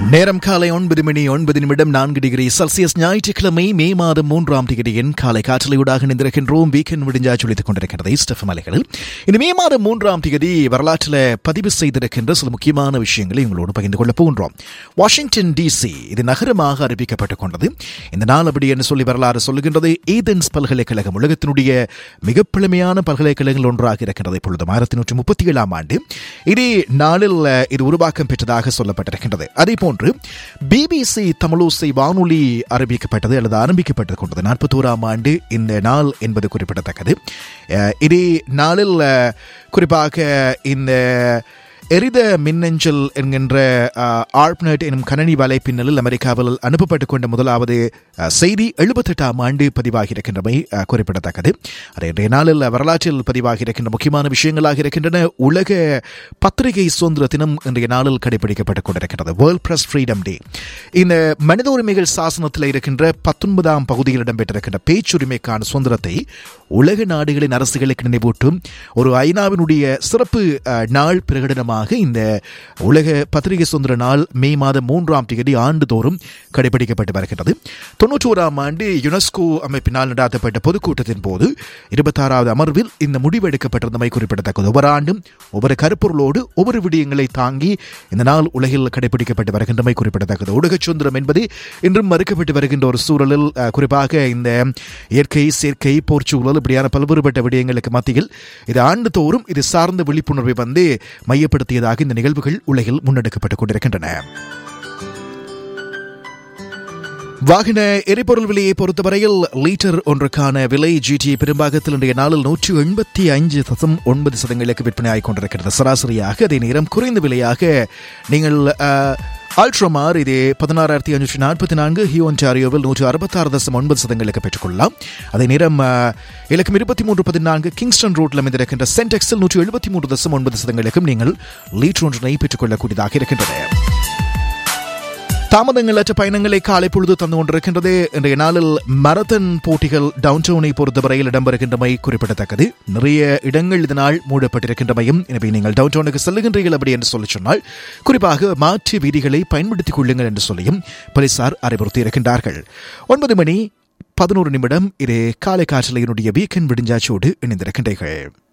நேரம் காலை ஒன்பது மணி ஒன்பது நிமிடம் நான்கு டிகிரி செல்சியஸ் ஞாயிற்றுக்கிழமை மே மாதம் மூன்றாம் தேதியின் காலை காற்றலையூடாக இணைந்திருக்கின்றோம் வீக்கெண்ட் முடிஞ்சா சொல்லித்துக் கொண்டிருக்கிறது ஸ்டெஃப் மலைகளில் இந்த மே மாதம் மூன்றாம் தேதி வரலாற்றில் பதிவு செய்திருக்கின்ற சில முக்கியமான விஷயங்களை உங்களோடு பகிர்ந்து கொள்ளப் போகின்றோம் வாஷிங்டன் டிசி இது நகரமாக அறிவிக்கப்பட்டுக் கொண்டது இந்த நாள் அப்படி என்று சொல்லி வரலாறு சொல்லுகின்றது ஏதென்ஸ் பல்கலைக்கழகம் உலகத்தினுடைய மிக பழமையான பல்கலைக்கழகங்கள் ஒன்றாக இருக்கிறது இப்பொழுது ஆயிரத்தி நூற்றி முப்பத்தி ஏழாம் ஆண்டு இதே நாளில் அஹ், இது உருவாக்கம் பெற்றதாக சொல்லப்பட்டிருக்கின்றது அதே போன்று பிபிசி தமிழோசை வானொலி அறிவிக்கப்பட்டது அல்லது ஆரம்பிக்கப்பட்டது கொண்டது நாற்பத்தோராம் ஆண்டு இந்த நாள் என்பது குறிப்பிடத்தக்கது அஹ், இதே நாளில் அஹ், குறிப்பாக இந்த எரித மின்னஞ்சல் என்கின்ற ஆர்ப்னட் எனும் கணனி வலைப்பின்னலில் அமெரிக்காவில் அனுப்பப்பட்டுக் கொண்ட முதலாவது அஹ், செய்தி எழுபத்தெட்டாம் ஆண்டு பதிவாகி இருக்கின்றமை அஹ், குறிப்பிடத்தக்கது அதே இன்றைய நாளில் வரலாற்றில் பதிவாகி இருக்கின்ற முக்கியமான விஷயங்களாக இருக்கின்றன உலக பத்திரிகை சுதந்திர தினம் இன்றைய நாளில் கடைபிடிக்கப்பட்டுக் கொண்டிருக்கிறது வேர்ல்ட் பிரஸ் ஃப்ரீடம் டே இந்த மனித உரிமைகள் சாசனத்தில் இருக்கின்ற பத்தொன்பதாம் பகுதியில் இடம்பெற்றிருக்கின்ற பேச்சுரிமைக்கான சுதந்திரத்தை உலக நாடுகளின் அரசுகளுக்கு நினைவூட்டும் ஒரு ஐநாவினுடைய சிறப்பு அஹ், நாள் பிரகடனமாக இந்த உலக பத்திரிகை சுதந்திர நாள் மே மாதம் மூன்றாம் தேதி ஆண்டுதோறும் கடைபிடிக்கப்பட்டு வருகிறது தொன்னூற்றி ஓராம் ஆண்டு யுனெஸ்கோ அமைப்பினால் நடாத்தப்பட்ட பொதுக்கூட்டத்தின் போது இருபத்தாறாவது அமர்வில் இந்த முடிவு எடுக்கப்பட்டிருந்தமை குறிப்பிடத்தக்கது ஒவ்வொரு ஆண்டும் ஒவ்வொரு கருப்பொருளோடு ஒவ்வொரு விடயங்களை தாங்கி இந்த நாள் உலகில் கடைபிடிக்கப்பட்டு வருகின்றமை குறிப்பிடத்தக்கது ஊடக சுதந்திரம் என்பது இன்றும் மறுக்கப்பட்டு வருகின்ற ஒரு சூழலில் அஹ், குறிப்பாக இந்த இயற்கை சேர்க்கை போர்ச்சூழல் இப்படியான பல்வேறுபட்ட விடயங்களுக்கு மத்தியில் இது ஆண்டுதோறும் இது சார்ந்த விழிப்புணர்வை வந்து மையப்படுத்தியதாக இந்த நிகழ்வுகள் உலகில் முன்னெடுக்கப்பட்டுக் கொண்டிருக்கின்றன வாகன எரிபொருள் விலையை பொறுத்தவரையில் லீட்டர் ஒன்றுக்கான விலை ஜிடி பெரும்பாகத்தில் இன்றைய நாளில் நூற்றி எண்பத்தி ஐந்து தசம் ஒன்பது சதங்களுக்கு விற்பனையாகிக் கொண்டிருக்கிறது சராசரியாக அதே நேரம் குறைந்த விலையாக நீங்கள் அல்ட்ரமார் இது பதினாறாயிரத்தி அஞ்சூற்றி நாற்பத்தி நான்கு ஹியோன்டாரியோவில் நூற்று அறுபத்தாறு தசம் ஒன்பது சதங்களுக்கு பெற்றுக்கொள்ளலாம் அதே நேரம் அஹ், இலக்கம் இருபத்தி மூன்று பதினான்கு கிங்ஸ்டன் ரோட்டில் அமைந்திருக்கின்ற சென்டெக்ஸில் நூற்றி எழுபத்தி மூன்று தசம் ஒன்பது சதங்களுக்கும் நீங்கள் லீட்டர் ஒன்றினை பெற்றுக்கொள்ளக்கூடியதாக இருக்கின்றன தாமதங்களற்ற பயணங்களை காலை பொழுது தந்து கொண்டிருக்கின்றது இன்றைய நாளில் மரத்தன் போட்டிகள் டவுன் டவுனை பொறுத்தவரையில் இடம்பெறுகின்றமை குறிப்பிடத்தக்கது நிறைய இடங்கள் இதனால் மூடப்பட்டிருக்கின்றமையும் எனவே நீங்கள் டவுன் டவுனுக்கு செல்லுகின்றீர்கள் அப்படி என்று சொல்லி சொன்னால் குறிப்பாக மாற்று வீதிகளை பயன்படுத்திக் கொள்ளுங்கள் என்று சொல்லியும் போலீசார் அறிவுறுத்தி இருக்கின்றார்கள் ஒன்பது மணி பதினோரு நிமிடம் இது காலை காற்றலையினுடைய வீக்கெண்ட் விடிஞ்சாச்சோடு இணைந்திருக்கின்றீர்கள்